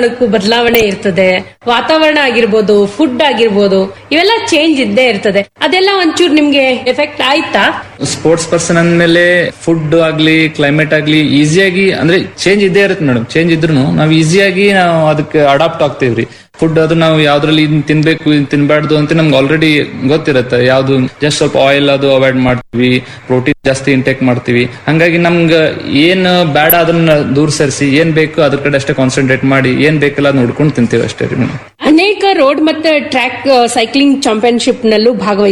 ವಾತಾವರಣಕ್ಕೂ ಬದಲಾವಣೆ ಇರ್ತದೆ ವಾತಾವರಣ ಆಗಿರ್ಬೋದು ಫುಡ್ ಆಗಿರ್ಬೋದು ಇವೆಲ್ಲ ಚೇಂಜ್ ಇದ್ದೇ ಇರ್ತದೆ ಅದೆಲ್ಲ ಒಂಚೂರು ನಿಮ್ಗೆ ಎಫೆಕ್ಟ್ ಆಯ್ತಾ ಸ್ಪೋರ್ಟ್ಸ್ ಪರ್ಸನ್ ಅಂದ್ಮೇಲೆ ಫುಡ್ ಆಗ್ಲಿ ಕ್ಲೈಮೇಟ್ ಆಗ್ಲಿ ಈಸಿಯಾಗಿ ಅಂದ್ರೆ ಚೇಂಜ್ ಇದ್ದೇ ಇರುತ್ತೆ ಮೇಡಮ್ ಚೇಂಜ್ ಇದ್ರು ನಾವು ಈಸಿಯಾಗಿ ನಾವು ಅದಕ್ಕೆ ಅಡಾಪ್ಟ್ ಆಗ್ತೇವ್ರಿ ಫುಡ್ ಅದು ನಾವು ಯಾವ್ದ್ರಲ್ಲಿ ಇದ್ ತಿನ್ಬೇಕು ಇದ್ ತಿನ್ಬಾರ್ದು ಅಂತ ನಮ್ಗೆ ಆಲ್ರೆಡಿ ಗೊತ್ತಿರುತ್ತೆ ಯಾವ್ದು ಜಸ್ಟ್ ಸ್ವಲ್ಪ ಆಯಿಲ್ ಅದು ಅವಾಯ್ಡ್ ಮಾಡ್ತೀವಿ ಪ್ರೋಟೀನ್ ಜಾಸ್ತಿ ಇಂಟೇಕ್ ಮಾಡ್ತೀವಿ ಹಂಗಾಗಿ ನಮ್ಗೆ ಏನ್ ಬೇಡ ಅದನ್ನ ದೂರ ಸರಿಸಿ ಏನ್ ಬೇಕು ಅದ್ರ ಕಡೆ ಅಷ್ಟೇ ಕಾನ್ಸಂಟ್ರೇಟ್ ಮಾಡಿ ಏನ್ ಬೇಕಲ್ಲ ಅದ್ ನೋಡ್ಕೊಂಡು ತಿಂತೀವಿ ಅಷ್ಟೇ ರೀ ಮೇಡಮ್ ಅನೇಕ ರೋಡ್ ಮತ್ತೆ ಟ್ರ್ಯಾಕ್ ಸೈಕ್ಲಿಂಗ್ ಚಾಂಪಿಯನ್ಶಿಪ್ ನಲ್ಲೂ ಭಾಗವಹಿಸಿ